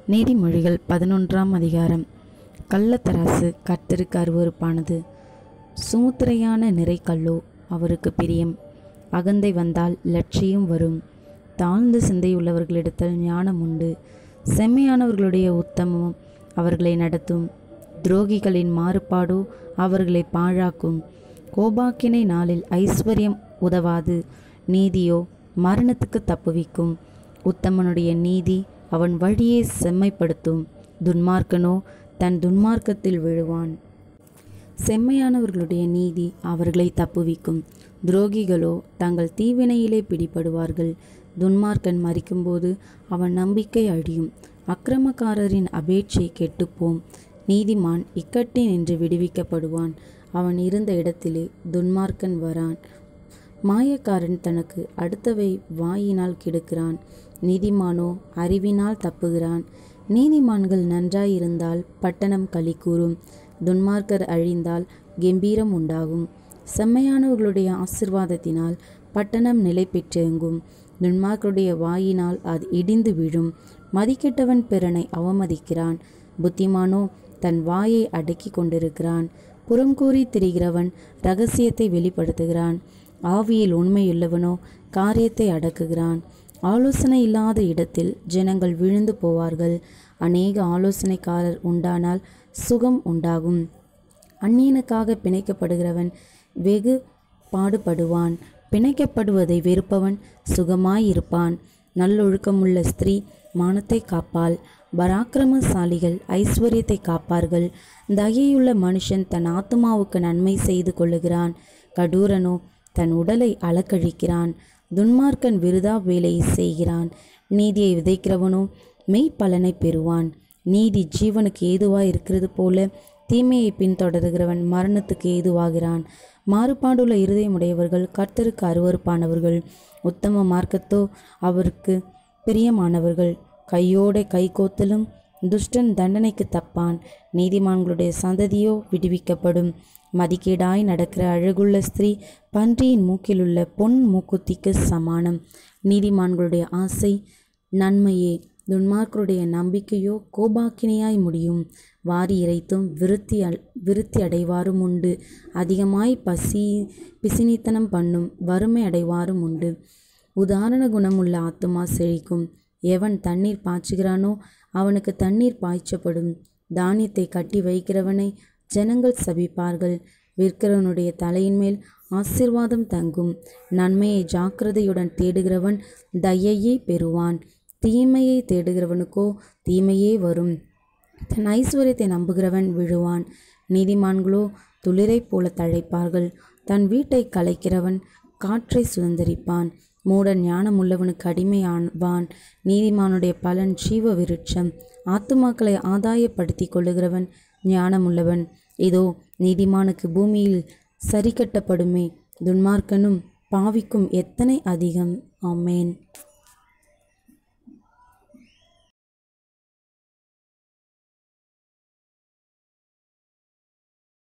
நீதிமொழிகள் பதினொன்றாம் அதிகாரம் கள்ளத்தராசு கர்த்தருக்கு அருவருப்பானது சுமுத்திரையான நிறைக்கல்லோ அவருக்கு பிரியம் அகந்தை வந்தால் லட்சியம் வரும் தாழ்ந்த சிந்தையுள்ளவர்களிடத்தில் ஞானம் உண்டு செம்மையானவர்களுடைய உத்தமம் அவர்களை நடத்தும் துரோகிகளின் மாறுபாடோ அவர்களை பாழாக்கும் கோபாக்கினை நாளில் ஐஸ்வர்யம் உதவாது நீதியோ மரணத்துக்கு தப்புவிக்கும் உத்தமனுடைய நீதி அவன் வழியை செம்மைப்படுத்தும் துன்மார்க்கனோ தன் துன்மார்க்கத்தில் விழுவான் செம்மையானவர்களுடைய நீதி அவர்களை தப்புவிக்கும் துரோகிகளோ தங்கள் தீவினையிலே பிடிபடுவார்கள் துன்மார்க்கன் மறிக்கும்போது அவன் நம்பிக்கை அழியும் அக்கிரமக்காரரின் அபேட்சை கெட்டுப்போம் நீதிமான் இக்கட்டில் நின்று விடுவிக்கப்படுவான் அவன் இருந்த இடத்திலே துன்மார்க்கன் வரான் மாயக்காரன் தனக்கு அடுத்தவை வாயினால் கெடுக்கிறான் நீதிமானோ அறிவினால் தப்புகிறான் நீதிமான்கள் நன்றாயிருந்தால் பட்டணம் களி கூறும் துன்மார்க்கர் அழிந்தால் கெம்பீரம் உண்டாகும் செம்மையானவர்களுடைய ஆசிர்வாதத்தினால் பட்டணம் நிலை பெற்றெங்கும் துன்மார்க்கருடைய வாயினால் அது இடிந்து விழும் மதிக்கெட்டவன் பிறனை அவமதிக்கிறான் புத்திமானோ தன் வாயை அடக்கி கொண்டிருக்கிறான் புறங்கூறி திரிகிறவன் ரகசியத்தை வெளிப்படுத்துகிறான் ஆவியில் உண்மையுள்ளவனோ காரியத்தை அடக்குகிறான் ஆலோசனை இல்லாத இடத்தில் ஜனங்கள் விழுந்து போவார்கள் அநேக ஆலோசனைக்காரர் உண்டானால் சுகம் உண்டாகும் அந்நியனுக்காக பிணைக்கப்படுகிறவன் வெகு பாடுபடுவான் பிணைக்கப்படுவதை வெறுப்பவன் சுகமாயிருப்பான் நல்லொழுக்கமுள்ள ஸ்திரீ மானத்தை காப்பாள் பராக்கிரமசாலிகள் ஐஸ்வர்யத்தை காப்பார்கள் தகையுள்ள மனுஷன் தன் ஆத்மாவுக்கு நன்மை செய்து கொள்ளுகிறான் கடூரனோ தன் உடலை அலக்கழிக்கிறான் துன்மார்க்கன் விருதா வேலையை செய்கிறான் நீதியை விதைக்கிறவனோ மெய்ப்பலனை பெறுவான் நீதி ஜீவனுக்கு ஏதுவாய் இருக்கிறது போல தீமையை பின்தொடர்கிறவன் மரணத்துக்கு ஏதுவாகிறான் மாறுபாடுள்ள இருதயமுடையவர்கள் கர்த்தருக்கு அருவருப்பானவர்கள் உத்தம மார்க்கத்தோ அவருக்கு பிரியமானவர்கள் கையோட கைகோத்தலும் துஷ்டன் தண்டனைக்கு தப்பான் நீதிமான்களுடைய சந்ததியோ விடுவிக்கப்படும் மதிக்கேடாய் நடக்கிற அழகுள்ள ஸ்திரீ பன்றியின் மூக்கிலுள்ள பொன் மூக்குத்திக்கு சமானம் நீதிமான்களுடைய ஆசை நன்மையே துன்மார்க்கருடைய நம்பிக்கையோ கோபாக்கினையாய் முடியும் வாரி இறைத்தும் விருத்தி அல் விருத்தி அடைவாரும் உண்டு அதிகமாய் பசி பிசினித்தனம் பண்ணும் வறுமை அடைவாரும் உண்டு உதாரண குணமுள்ள ஆத்துமா செழிக்கும் எவன் தண்ணீர் பாய்ச்சுகிறானோ அவனுக்கு தண்ணீர் பாய்ச்சப்படும் தானியத்தை கட்டி வைக்கிறவனை ஜனங்கள் சபிப்பார்கள் விற்கிறவனுடைய தலையின் மேல் ஆசிர்வாதம் தங்கும் நன்மையை ஜாக்கிரதையுடன் தேடுகிறவன் தயையே பெறுவான் தீமையை தேடுகிறவனுக்கோ தீமையே வரும் தன் ஐஸ்வர்யத்தை நம்புகிறவன் விழுவான் நீதிமான்களோ துளிரை போல தழைப்பார்கள் தன் வீட்டை கலைக்கிறவன் காற்றை சுதந்தரிப்பான் மூடன் ஞானமுள்ளவனுக்கு அடிமையாவான் நீதிமானுடைய பலன் ஜீவ விருட்சம் ஆத்துமாக்களை ஆதாயப்படுத்தி கொள்ளுகிறவன் ஞானமுள்ளவன் இதோ நீதிமானுக்கு பூமியில் சரி கட்டப்படுமே துன்மார்க்கனும் பாவிக்கும் எத்தனை அதிகம் ஆமேன்